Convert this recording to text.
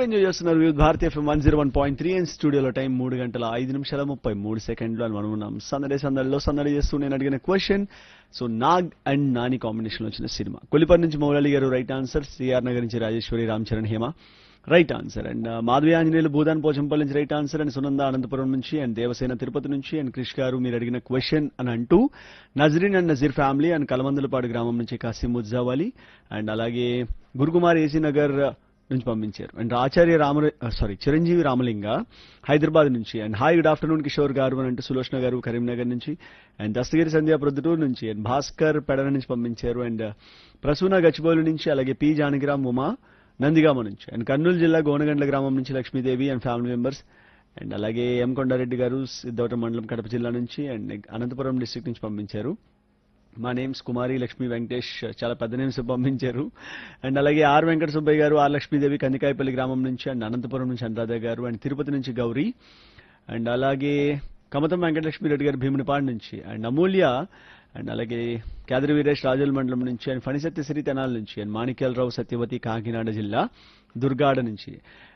enjoy చేస్తున్నారు వివిధ భారతీయ FM one zero one point three and స్టూడియోలో టైం మూడు గంటల ఐదు నిమిషాల ముప్పై మూడు సెకండ్లు అని మనం ఉన్నాం సందడి సందడిలో సందడి చేస్తూ నేను అడిగిన question so Nag and Nani combination వచ్చిన సినిమా కొలిపర్ నుంచి Moulali garu right answer CR Nagar నుంచి Rajeshwari Ram Charan Hema right answer and Madhavi Anjaneyulu Bhoodan Pochampally నుంచి right answer and Sunanda Anantapur నుంచి అండ్ దేవసేన తిరుపతి నుంచి అండ్ క్రిష్ గారు మీరు అడిగిన క్వశ్చన్ అని అంటూ Nazreen and Nazeer family and Kalamandulapadu గ్రామం నుంచి కాసిం ఉజ్జావాలి అండ్ అలాగే గురుకుమార్ ఏసీ నగర్ నుంచి పంపించారు అండ్ ఆచార్య రామ సారీ చిరంజీవి రామలింగ హైదరాబాద్ నుంచి and hi good afternoon Kishore garu అని అంటూ సులోచన గారు కరీంనగర్ నుంచి అండ్ దస్తగిరి సంధ్య ప్రొద్దుటూరు నుంచి అండ్ భాస్కర్ పెడన నుంచి పంపించారు అండ్ ప్రసూన గచ్చిబౌలి నుంచి అలాగే పి జానకిరామ్ ఉమా నందిగామ నుంచి అండ్ కర్నూలు జిల్లా గోనగండ్ల గ్రామం నుంచి Lakshmidevi and family members and అలాగే ఎం కొండారెడ్డి గారు సిద్ధవట మండలం కడప జిల్లా నుంచి అండ్ అనంతపురం డిస్ట్రిక్ట్ నుంచి పంపించారు మా నేమ్స్ కుమారి లక్ష్మీ వెంకటేష్ చాలా పెద్ద నేమ్స్ పంపించారు అండ్ అలాగే ఆర్ వెంకట సుబ్బయ్య గారు ఆర్ లక్ష్మీదేవి కందికాయపల్లి గ్రామం నుంచి అండ్ అనంతపురం నుంచి అనురాధ గారు అండ్ తిరుపతి నుంచి గౌరీ అండ్ అలాగే కమతం వెంకటలక్ష్మి రెడ్డి గారు భీమునిపాడు నుంచి అండ్ అమూల్య అండ్ అలాగే కేదరి వీరేష్ రాజుల మండలం నుంచి అండ్ ఫణిసత్య సిరి తెనాల నుంచి అండ్ మాణిక్యాలరావు సత్యవతి కాకినాడ జిల్లా దుర్గాడ నుంచి